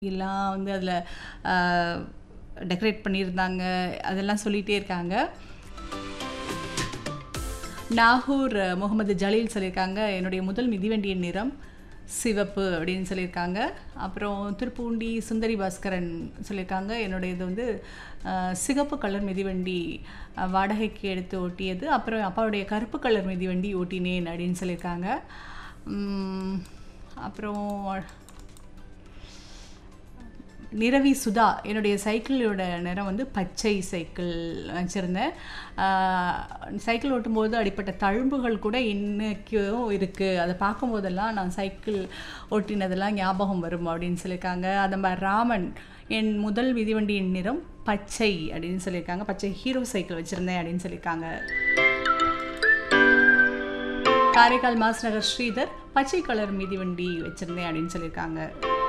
எல்லாம் வந்து அதில் டெக்கரேட் பண்ணியிருந்தாங்க அதெல்லாம் சொல்லிகிட்டே இருக்காங்க நாகூர் முகமது ஜலீல் சொல்லியிருக்காங்க என்னுடைய முதல் மிதிவண்டியின் நிறம் சிவப்பு அப்படின்னு சொல்லியிருக்காங்க அப்புறம் திருப்பூண்டி சுந்தரி பாஸ்கரன் சொல்லியிருக்காங்க என்னுடைய இது வந்து அஹ், சிகப்பு கலர் மிதிவண்டி அஹ், வாடகைக்கு எடுத்து ஓட்டியது அப்புறம் அப்பாவுடைய கருப்பு கலர் மிதிவண்டி ஓட்டினேன் அப்படின்னு சொல்லியிருக்காங்க உம், அப்புறம் நிரவி சுதா என்னுடைய சைக்கிளோட நிறம் வந்து பச்சை சைக்கிள் வச்சுருந்தேன் சைக்கிள் ஓட்டும்போது அடிப்பட்ட தழும்புகள் கூட இன்னைக்கும் இருக்குது அதை பார்க்கும்போதெல்லாம் நான் சைக்கிள் ஓட்டினதெல்லாம் ஞாபகம் வரும் அப்படின்னு சொல்லியிருக்காங்க அது மாதிரி ராமன் என் முதல் மிதிவண்டியின் நிறம் பச்சை அப்படின்னு சொல்லியிருக்காங்க பச்சை ஹீரோ சைக்கிள் வச்சுருந்தேன் அப்படின்னு சொல்லியிருக்காங்க காரைக்கால் மாஸ் நகர் ஸ்ரீதர் பச்சை கலர் மிதிவண்டி வச்சுருந்தேன் அப்படின்னு சொல்லியிருக்காங்க